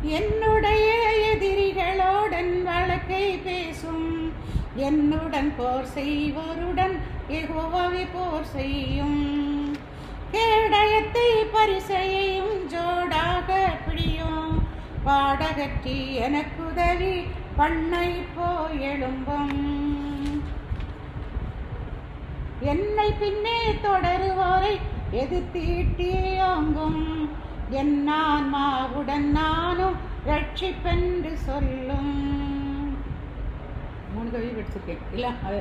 என்னுடைய எதிரிகளோடன் வழக்கை பேசும் என்னுடன் போர் செய்வோருடன் எகோவாவே போர் செய்யும் கேடயத்தை பரிசையையும் ஜோடாக பிடியும் பாடகற்றி எனக்குதவி பண்ணை போய் எழும்பும் என்னை பின்னே தொடருவோரை எதிர்த்தீட்டியோங்கும் என் ஆன்மாவுடன் நானும் ரட்சிப்பென்று சொல்லும் மூணு கவி படிச்சிருக்கேன் இல்லை